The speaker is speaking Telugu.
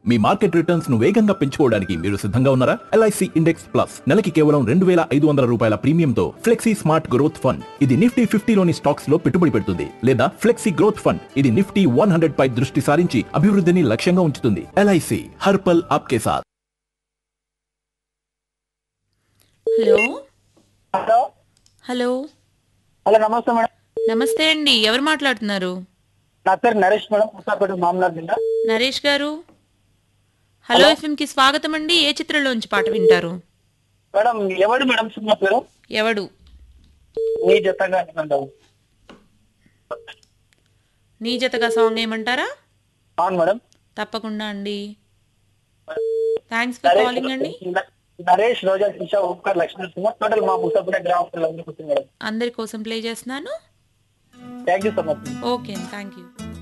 మీ మార్కెట్ రిటర్న్స్ ను వేగంగా పెంచుకోవడానికి మీరు సిద్ధంగా ఉన్నారా ఎల్ఐసి ఇండెక్స్ ప్లస్ నెలకి కేవలం రెండు వేల ఐదు వందల రూపాయల ప్రీమియంతో ఫ్లెక్సీ స్మార్ట్ గ్రోత్ ఫండ్ ఇది నిఫ్టీ ఫిఫ్టీలోని స్టాక్స్ లో పెట్టుబడి పెడుతుంది లేదా ఫ్లెక్సీ గ్రోత్ ఫండ్ ఇది నిఫ్టీ వన్ హండ్రెడ్ పై దృష్టి సారించి అభివృద్ధిని లక్ష్యంగా ఉంచుతుంది ఎల్ఐసి హర్పల్ ఆప్కే సాత్ హలో హలో హలో హలో నమస్తే మేడం నమస్తే అండి ఎవరు మాట్లాడుతున్నారు నా పేరు నరేష్ మేడం ముసాపేట మామూలు జిల్లా నరేష్ గారు హలో ఎఫ్ఎం కి స్వాగతం అండి ఏ చిత్రంలోంచి పాట వింటారు మేడం ఎవడు మేడం సినిమా పేరు ఎవడు నీ జతగా అంటారు నీ జతగా సాంగ్ ఏమంటారా అవును మేడం తప్పకుండా అండి థ్యాంక్స్ ఫర్ కాలింగ్ అండి నరేష్ నరేష్ రోజా దిశ ఓంకార్ లక్ష్మీ సింహ టోటల్ మా ముసాపేట గ్రామ పిల్లలందరికీ వచ్చింది మేడం అందరి కోసం ప్లే చేస్తున్నాను thank you so much okay thank you